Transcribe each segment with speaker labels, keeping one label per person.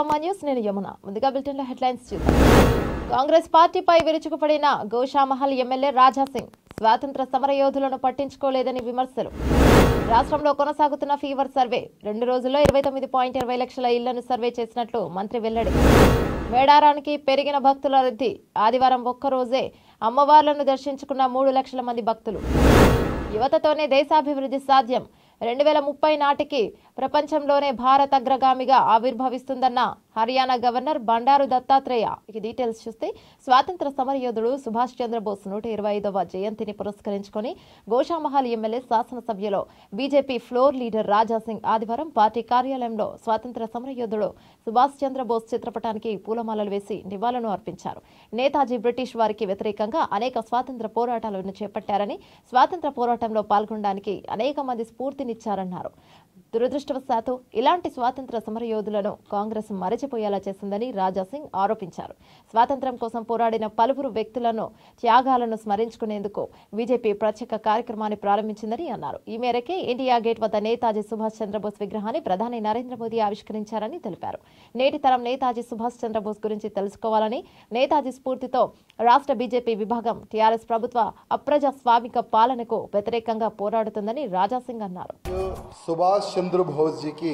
Speaker 1: మా న్యూస్ నేను యమున ముందుగా బులెటిన్లో హెడ్లైన్స్ చూద్దాం కాంగ్రెస్ పార్టీపై విరుచుకుపడిన గోషామహల్ ఎమ్మెల్యే రాజా సింగ్ స్వాతంత్ర సమరయోధులను పట్టించుకోలేదని విమర్శలు రాష్ట్రంలో కొనసాగుతున్న ఫీవర్ సర్వే రెండు రోజుల్లో ఇరవై తొమ్మిది పాయింట్ ఇరవై లక్షల ఇళ్లను సర్వే చేసినట్లు మంత్రి వెల్లడి మేడారానికి పెరిగిన భక్తుల రద్దీ ఆదివారం ఒక్కరోజే అమ్మవార్లను దర్శించుకున్న మూడు లక్షల మంది భక్తులు యువతతోనే దేశాభివృద్ధి సాధ్యం రెండు వేల ముప్పై నాటికి ప్రపంచంలోనే భారత్ అగ్రగామిగా ఆవిర్భవిస్తుందన్న హర్యానా గవర్నర్ బండారు దత్తాత్రేయ ఇక డీటెయిల్స్ చూస్తే స్వాతంత్ర సమరయోధుడు సుభాష్ చంద్రబోస్ నూట ఇరవై ఐదవ జయంతిని పురస్కరించుకొని గోషామహల్ ఎమ్మెల్యే శాసనసభ్యులో BJP floor leader Raja Singh ఆదివారం పార్టీ కార్యాలయంలో స్వాతంత్ర సమరయోధుడు సుభాష్ చంద్రబోస్ చిత్రపటానికి పూలమాలలు వేసి నివాళులను అర్పించారు నేతాజీ బ్రిటిష్ వారికి వ్యతిరేకంగా అనేక స్వాతంత్ర పోరాటాలను చేపట్టారని స్వాతంత్ర పోరాటంలో పాల్గొనడానికి అనేక మంది స్ఫూర్తినిచ్చారన్నారు దురదృష్టవశాత్తు ఇలాంటి స్వాతంత్ర సమరయోధులను కాంగ్రెస్ మరచిపోయేలా చేసిందని రాజా సింగ్ ఆరోపించారు స్వాతంత్ర్యం కోసం పోరాడిన పలువురు వ్యక్తులను త్యాగాలను స్మరించుకునేందుకు బీజేపీ ప్రత్యేక కార్యక్రమాన్ని ప్రారంభించిందని అన్నారు ఈ మేరకే ఇండియా గేట్ వద్ద నేతాజీ సుభాష్ చంద్రబోస్ విగ్రహాన్ని ప్రధాని నరేంద్ర మోదీ ఆవిష్కరించారని తెలిపారు నేటి తరం నేతాజీ సుభాష్ చంద్రబోస్ గురించి తెలుసుకోవాలని నేతాజీ స్ఫూర్తితో రాష్ట్ర బీజేపీ విభాగం టీఆర్ఎస్ ప్రభుత్వ అప్రజాస్వామిక పాలనకు వ్యతిరేకంగా పోరాడుతుందని రాజా సింగ్ అన్నారు
Speaker 2: सुभाष चंद्र बोस जी की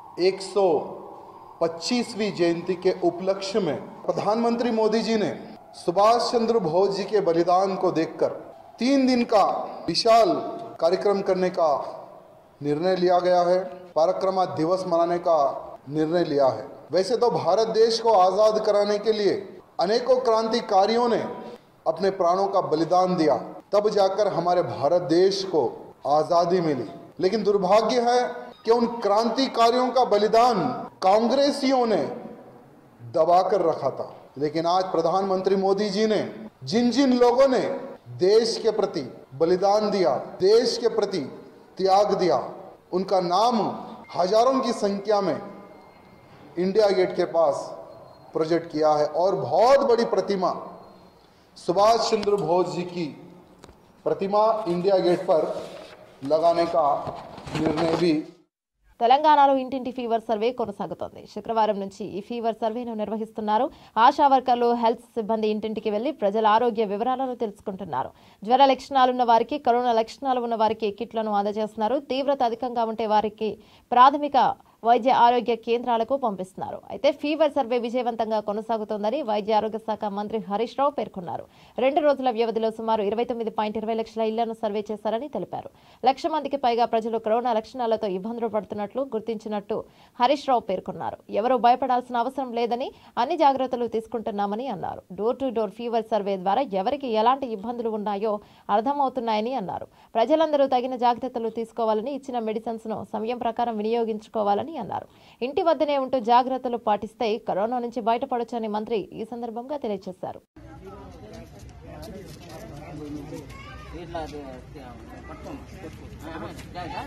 Speaker 2: 125वीं जयंती के उपलक्ष्य में प्रधानमंत्री मोदी जी ने सुभाष चंद्र बोस जी के बलिदान को देखकर तीन दिन का विशाल कार्यक्रम करने का निर्णय लिया गया है पराक्रमा दिवस मनाने का निर्णय लिया है वैसे तो भारत देश को आजाद कराने के लिए अनेकों क्रांतिकारियों ने अपने प्राणों का बलिदान दिया तब जाकर हमारे भारत देश को आजादी मिली लेकिन दुर्भाग्य है कि उन क्रांतिकारियों का बलिदान कांग्रेसियों ने दबाकर रखा था लेकिन आज प्रधानमंत्री मोदी जी ने जिन जिन लोगों ने देश के प्रति बलिदान दिया देश के प्रति त्याग दिया उनका नाम हजारों की संख्या में इंडिया गेट के पास प्रोजेक्ट किया है और बहुत बड़ी प्रतिमा सुभाष चंद्र बोस जी की प्रतिमा इंडिया गेट पर लगाने का निर्णय भी
Speaker 1: తెలంగాణలో ఇంటింటి ఫీవర్ సర్వే కొనసాగుతోంది శుక్రవారం నుంచి ఈ ఫీవర్ సర్వేను నిర్వహిస్తున్నారు ఆశా వర్కర్లు హెల్త్ సిబ్బంది ఇంటింటికి వెళ్లి ప్రజల ఆరోగ్య వివరాలను తెలుసుకుంటున్నారు జ్వర లక్షణాలున్న వారికి కరోనా లక్షణాలు ఉన్న వారికి కిట్లను అందజేస్తున్నారు తీవ్రత అధికంగా ఉంటే వారికి ప్రాథమిక వైద్య ఆరోగ్య కేంద్రాలకు పంపిస్తున్నారు అయితే ఫీవర్ సర్వే విజయవంతంగా కొనసాగుతోందని వైద్య ఆరోగ్య శాఖ మంత్రి హరీష్ రావు పేర్కొన్నారు రెండు రోజుల వ్యవధిలో సుమారు ఇరవై తొమ్మిది పాయింట్ ఇరవై లక్షల ఇళ్లను సర్వే చేశారని తెలిపారు లక్ష మందికి పైగా ప్రజలు కరోనా లక్షణాలతో ఇబ్బందులు పడుతున్నట్లు గుర్తించినట్టు హరీష్ రావు పేర్కొన్నారు ఎవరూ భయపడాల్సిన అవసరం లేదని అన్ని జాగ్రత్తలు తీసుకుంటున్నామని అన్నారు door to door fever survey ద్వారా ఎవరికి ఎలాంటి ఇబ్బందులు ఉన్నాయో అర్థమవుతున్నాయని అన్నారు ప్రజలందరూ తగిన జాగ్రత్తలు తీసుకోవాలని ఇచ్చిన మెడిసిన్స్ ను సమయం ప్రకారం వినియోగించుకోవాలని అన్నారు ఇంటి వద్దనే ఉంటూ జాగ్రత్తలు పాటిస్తే కరోనా నుంచి బయటపడొచ్చని మంత్రి ఈ సందర్భంగా తెలియజేశారు
Speaker 3: ఇట్లా అది పట్టుకోండి జాగ్రత్త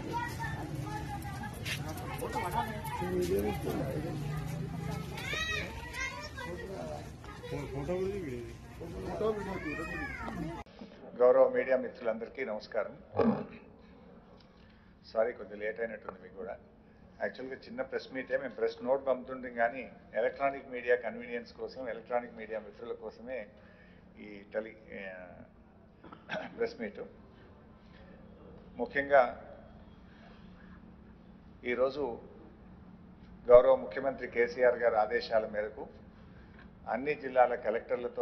Speaker 4: గౌరవ మీడియా మిత్రులందరికీ నమస్కారం సారీ కొంచెం లేట్ అయినట్టుంది మీకు కూడా యాక్చువల్గా చిన్న ప్రెస్ మీటే మేము ప్రెస్ నోట్ పంపుతుంటాం కానీ ఎలక్ట్రానిక్ మీడియా కన్వీనియన్స్ కోసం ఎలక్ట్రానిక్ మీడియా మిత్రుల కోసమే ఈ టెలి ప్రెస్ మీటు ముఖ్యంగా ఈరోజు గౌరవ ముఖ్యమంత్రి కేసీఆర్ గారి ఆదేశాల మేరకు అన్ని జిల్లాల కలెక్టర్లతో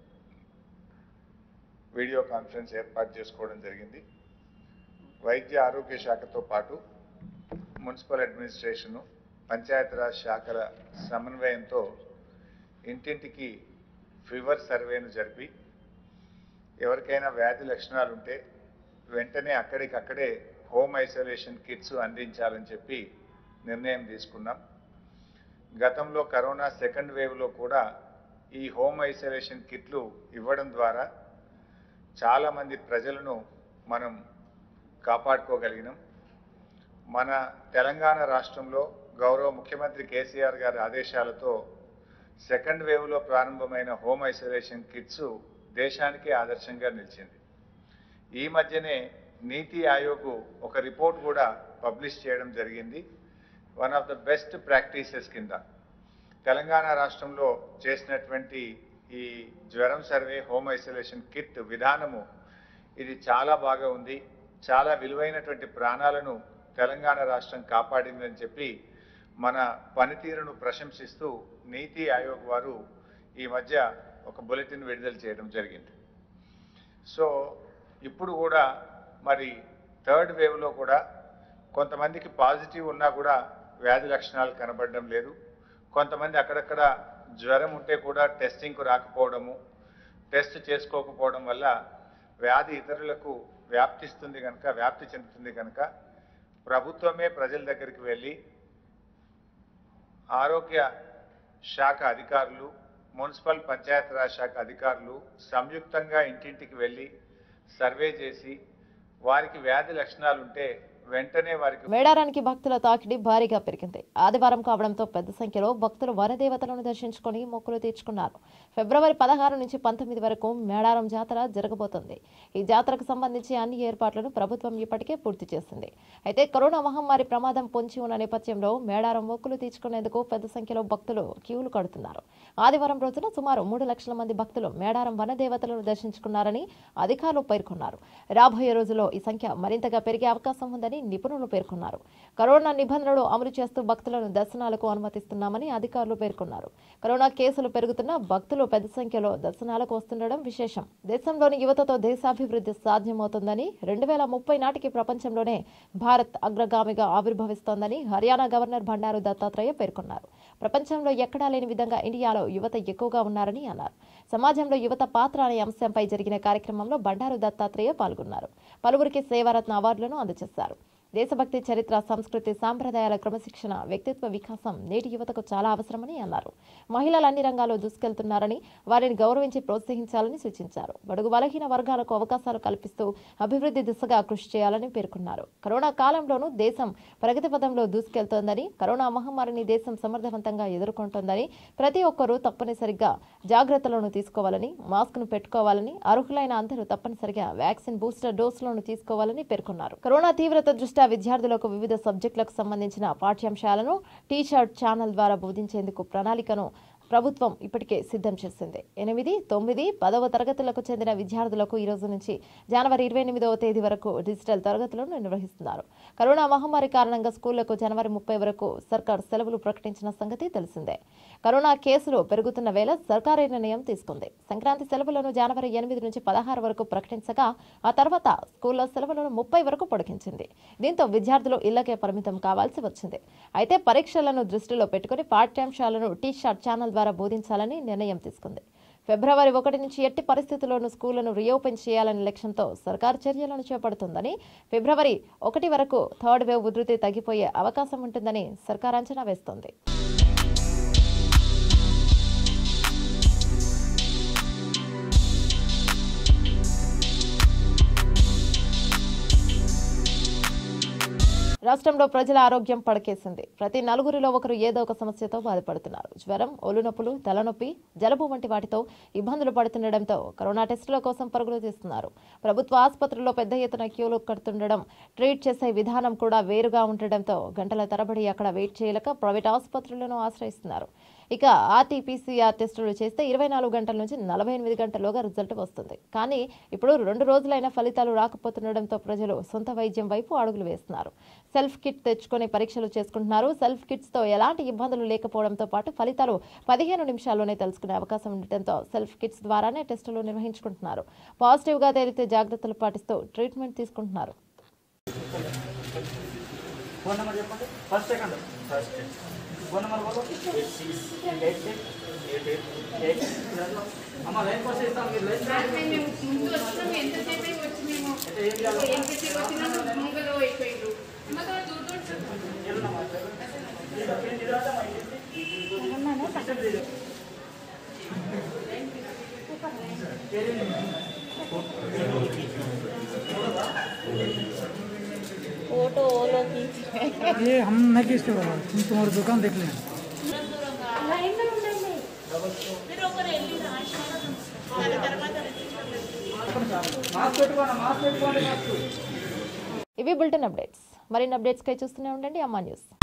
Speaker 4: వీడియో కాన్ఫరెన్స్ ఏర్పాటు చేసుకోవడం జరిగింది వైద్య ఆరోగ్య శాఖతో పాటు మున్సిపల్ అడ్మినిస్ట్రేషను పంచాయతీరాజ్ శాఖల సమన్వయంతో ఇంటింటికి ఫీవర్ సర్వేను జరిపి ఎవరికైనా వ్యాధి లక్షణాలు ఉంటే వెంటనే అక్కడికక్కడే హోమ్ ఐసోలేషన్ కిట్స్ అందించాలని చెప్పి నిర్ణయం తీసుకున్నాం గతంలో కరోనా సెకండ్ వేవ్లో కూడా ఈ హోమ్ ఐసోలేషన్ కిట్లు ఇవ్వడం ద్వారా చాలామంది ప్రజలను మనం కాపాడుకోగలిగినాం మన తెలంగాణ రాష్ట్రంలో గౌరవ ముఖ్యమంత్రి కేసీఆర్ గారి ఆదేశాలతో సెకండ్ వేవ్లో ప్రారంభమైన హోమ్ ఐసోలేషన్ కిట్స్ దేశానికే ఆదర్శంగా నిలిచింది ఈ మధ్యనే నీతి ఆయోగ్ ఒక రిపోర్ట్ కూడా పబ్లిష్ చేయడం జరిగింది one of the best practices కింద తెలంగాణ రాష్ట్రంలో చేసినటువంటి ఈ జ్వరం సర్వే హోమ్ ఐసోలేషన్ కిట్ విధానము ఇది చాలా బాగా ఉంది చాలా విలువైనటువంటి ప్రాణాలను తెలంగాణ రాష్ట్రం కాపాడిందని చెప్పి మన పనితీరును ప్రశంసిస్తూ నీతి ఆయోగ్ వారు ఈ మధ్య ఒక బులెటిన్ విడుదల చేయడం జరిగింది సో ఇప్పుడు కూడా మరి థర్డ్ వేవ్లో కూడా కొంతమందికి పాజిటివ్ ఉన్నా కూడా వ్యాధి లక్షణాలు కనబడడం లేదు కొంతమంది అక్కడక్కడ జ్వరం ఉంటే కూడా టెస్టింగ్కు రాకపోవడము టెస్ట్ చేసుకోకపోవడం వల్ల వ్యాధి ఇతరులకు వ్యాప్తిస్తుంది కనుక వ్యాప్తి చెందుతుంది కనుక ప్రభుత్వమే ప్రజల దగ్గరికి వెళ్ళి ఆరోగ్య శాఖ అధికారులు మున్సిపల్ పంచాయతీరాజ్ శాఖ అధికారులు సంయుక్తంగా ఇంటింటికి వెళ్ళి సర్వే చేసి వారికి వ్యాధి లక్షణాలు ఉంటే వెంటనే వారికి
Speaker 1: మేడారానికి భక్తుల తాకిడి భారీగా పెరిగింది ఆదివారం కావడంతో పెద్ద సంఖ్యలో భక్తులు వనదేవతలను దర్శించుకొని మొక్కులు తీర్చుకున్నారు ఫిబ్రవరి పదహారు నుంచి పంతొమ్మిది వరకు మేడారం జాతర జరగబోతోంది ఈ జాతరకు సంబంధించి అన్ని ఏర్పాట్లను ప్రభుత్వం ఇప్పటికే పూర్తి చేసింది అయితే కరోనా మహమ్మారి ప్రమాదం పొంచి ఉన్న నేపథ్యంలో మేడారం మొక్కులు తీర్చుకునేందుకు పెద్ద సంఖ్యలో భక్తులు క్యూలు కడుతున్నారు ఆదివారం రోజున సుమారు మూడు లక్షల మంది భక్తులు మేడారం వనదేవతలను దర్శించుకున్నారని అధికారులు పేర్కొన్నారు రాబోయే రోజుల్లో ఈ సంఖ్య మరింతగా పెరిగే అవకాశం ఉందని నిపుణులు పేర్కొన్నారు కరోనా నిబంధనలు అమలు చేస్తూ భక్తులను దర్శనాలకు అనుమతిస్తున్నామని అధికారులు పేర్కొన్నారు కరోనా కేసులు పెరుగుతున్న భక్తులు పెద్ద సంఖ్యలో దర్శనాలకు వస్తుండడం విశేషం దేశంలోని యువతతో దేశాభివృద్ధి సాధ్యమవుతుందని రెండు వేల ముప్పై నాటికి ప్రపంచంలోనే భారత్ అగ్రగామిగా ఆవిర్భవిస్తోందని హర్యానా గవర్నర్ బండారు దత్తాత్రేయ పేర్కొన్నారు ప్రపంచంలో ఎక్కడా లేని విధంగా ఇండియాలో యువత ఎక్కువగా ఉన్నారని అన్నారు సమాజంలో యువత పాత్ర అనే అంశంపై జరిగిన కార్యక్రమంలో బండారు దత్తాత్రేయ పాల్గొన్నారు పలువురికి సేవారత్న అవార్డులను అందజేశారు దేశభక్తి చరిత్ర సంస్కృతి సాంప్రదాయాల క్రమశిక్షణ వ్యక్తిత్వ వికాసం నేటి యువతకు చాలా అవసరమని అన్నారు మహిళలు అన్ని రంగాల్లో దూసుకెళ్తున్నారని వారిని గౌరవించి ప్రోత్సహించాలని సూచించారు బడుగు బలహీన వర్గాలకు అవకాశాలు కల్పిస్తూ అభివృద్ధి దిశగా కృషి చేయాలని పేర్కొన్నారు కరోనా కాలంలోనూ దేశం ప్రగతి పథంలో దూసుకెళ్తోందని కరోనా మహమ్మారిని దేశం సమర్థవంతంగా ఎదుర్కొంటోందని ప్రతి ఒక్కరూ తప్పనిసరిగా జాగ్రత్తలను తీసుకోవాలని మాస్క్ను పెట్టుకోవాలని అర్హులైన అందరూ తప్పనిసరిగా వ్యాక్సిన్ బూస్టర్ డోసులను తీసుకోవాలని పేర్కొన్నారు కరోనా తీవ్రత దృష్ట్యా విద్యార్థులకు వివిధ సబ్జెక్టులకు సంబంధించిన పాఠ్యాంశాలను టీషర్ట్ ఛానల్ ద్వారా బోధించేందుకు ప్రణాళికను ప్రభుత్వం ఇప్పటికే సిద్ధం చేసింది ఎనిమిది తొమ్మిది పదవ తరగతులకు చెందిన విద్యార్థులకు ఈ రోజు నుంచి జనవరి ఇరవై ఎనిమిదవ తేదీ వరకు డిజిటల్ తరగతులను నిర్వహిస్తున్నారు కరోనా మహమ్మారి కారణంగా స్కూళ్లకు జనవరి ముప్పై వరకు సర్కార్ సెలవులు ప్రకటించిన సంగతి తెలిసిందే కరోనా కేసులు పెరుగుతున్న వేళ సర్కారే నిర్ణయం తీసుకుంది సంక్రాంతి సెలవులను జనవరి ఎనిమిది నుంచి పదహారు వరకు ప్రకటించగా ఆ తర్వాత స్కూళ్ల సెలవులను ముప్పై వరకు పొడిగించింది దీంతో విద్యార్థులు ఇళ్లకే పరిమితం కావాల్సి వచ్చింది అయితే పరీక్షలను దృష్టిలో పెట్టుకుని పాఠ్యాంశాలను టీ షార్ట్ ఛానల్ ద్వారా బోధించాలని నిర్ణయం తీసుకుంది ఫిబ్రవరి ఒకటి నుంచి ఎట్టి పరిస్థితుల్లోనూ స్కూళ్లను రీఓపెన్ చేయాలనే లక్ష్యంతో సర్కారు చర్యలను చేపడుతుందని ఫిబ్రవరి ఒకటి వరకు థర్డ్ వేవ్ ఉధృతి తగ్గిపోయే అవకాశం ఉంటుందని సర్కార్ అంచనా వేస్తోంది రాష్ట్రంలో ప్రజల ఆరోగ్యం పడకేసింది ప్రతి నలుగురిలో ఒకరు ఏదో ఒక సమస్యతో బాధపడుతున్నారు జ్వరం ఒళ్ళు నొప్పులు తలనొప్పి జలుబు వంటి వాటితో ఇబ్బందులు పడుతుండటంతో కరోనా టెస్టుల కోసం పరుగులు తీస్తున్నారు ప్రభుత్వ ఆసుపత్రుల్లో పెద్ద ఎత్తున క్యూలు కడుతుండడం ట్రీట్ చేసే విధానం కూడా వేరుగా ఉండటంతో గంటల తరబడి అక్కడ వెయిట్ చేయలేక ప్రైవేట్ ఆసుపత్రులను ఆశ్రయిస్తున్నారు ఇక ఆర్టీపీసీఆర్ టెస్టులు చేస్తే ఇరవై నాలుగు గంటల నుంచి నలభై ఎనిమిది గంటల్లోగా రిజల్ట్ వస్తుంది కానీ ఇప్పుడు రెండు రోజులైన ఫలితాలు రాకపోతుండటంతో ప్రజలు సొంత వైద్యం వైపు అడుగులు వేస్తున్నారు సెల్ఫ్ కిట్ తెచ్చుకొని పరీక్షలు చేసుకుంటున్నారు సెల్ఫ్ కిట్స్ తో ఎలాంటి ఇబ్బందులు లేకపోవడంతో పాటు ఫలితాలు పదిహేను నిమిషాల్లోనే తెలుసుకునే అవకాశం ఉండటంతో సెల్ఫ్ కిట్స్ ద్వారానే టెస్టులు నిర్వహించుకుంటున్నారు పాజిటివ్ గా తేలితే జాగ్రత్తలు పాటిస్తూ ట్రీట్మెంట్ తీసుకుంటున్నారు
Speaker 3: ఫోన్ నెంబర్ చెప్పండి first second first phone number బోలో eight six eight six eight eight eight అమ్మ లైన్ కోసం ఇస్తాం మీరు లైన్
Speaker 5: లాస్ట్ టైం మేము ముందు వచ్చినాం ఎంతసేపు అయి వచ్చి మేము
Speaker 3: అయితే ఏం చేయాలి
Speaker 5: ఎంతసేపు వచ్చినా ముంగలు అయిపోయిండ్రు మాకు దూర దూర
Speaker 6: ये हम नहीं किसके बाबा तुम तुम्हारी दुकान देख लें
Speaker 3: మాస్క్ పెట్టుకోండి మాస్క్ పెట్టుకోండి మాస్క్
Speaker 1: ఇవి బులెటిన్ అప్డేట్స్ మరిన్ని అప్డేట్స్ కై చూస్తూనే ఉండండి అమ్మా న్యూస్